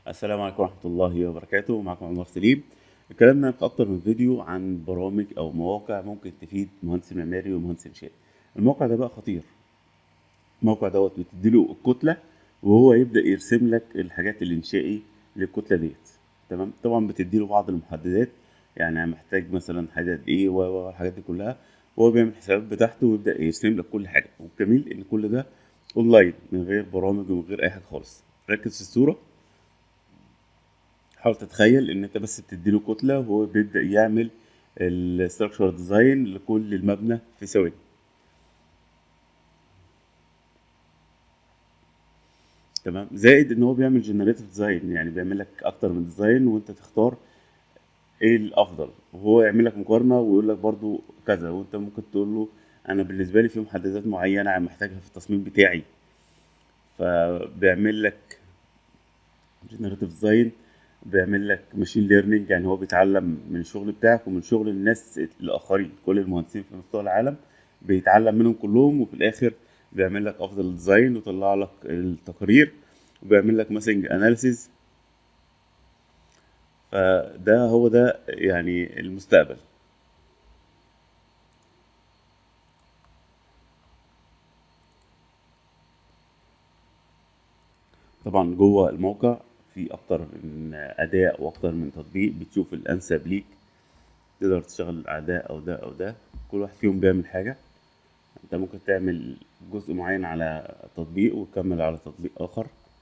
السلام عليكم ورحمة الله وبركاته معكم عمر سليم اتكلمنا في أكتر من فيديو عن برامج أو مواقع ممكن تفيد مهندس معماري ومهندس إنشاء الموقع ده بقى خطير الموقع دوت بتديله الكتلة وهو يبدأ يرسم لك الحاجات الإنشائي للكتلة ديت تمام طبعا بتديله بعض المحددات يعني محتاج مثلا حاجة قد إيه والحاجات دي كلها وهو بيعمل الحسابات بتاعته ويبدأ يرسم لك كل حاجة والجميل إن كل ده أونلاين من غير برامج ومن غير أي حاجة خالص ركز في الصورة حاول تتخيل ان انت بس بتديله كتله وهو بيبدا يعمل الستراكشر ديزاين لكل المبنى في ثواني تمام زائد ان هو بيعمل جنريتيف ديزاين يعني بيعمل لك اكتر من ديزاين وانت تختار ايه الافضل وهو يعمل لك مقارنه ويقول لك برضو كذا وانت ممكن تقول له انا بالنسبه لي في محددات معينه محتاجها في التصميم بتاعي فبيعمل لك جنريتيف ديزاين بيعمل لك ماشين ليرنينج يعني هو بيتعلم من الشغل بتاعك ومن شغل الناس الاخرين كل المهندسين في مستوى العالم بيتعلم منهم كلهم وفي الاخر بيعمل لك افضل ديزاين ويطلع لك التقارير وبيعمل لك ماسنج اناليسيز فده هو ده يعني المستقبل طبعا جوه الموقع في اكتر من اداء واكتر من تطبيق بتشوف الانسب ليك تقدر تشتغل على ده او ده او ده كل واحد فيهم بيعمل حاجه انت ممكن تعمل جزء معين على تطبيق وتكمل على تطبيق اخر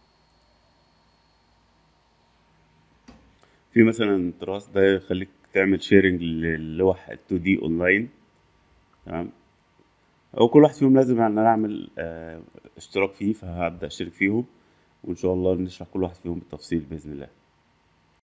في مثلا تراس ده يخليك تعمل شيرنج للوح ال 2 دي اونلاين تمام او كل واحد فيهم لازم ان انا اعمل اه اشتراك فيه فهبدا اشترك فيهم وان شاء الله نشرح كل واحد فيهم بالتفصيل باذن الله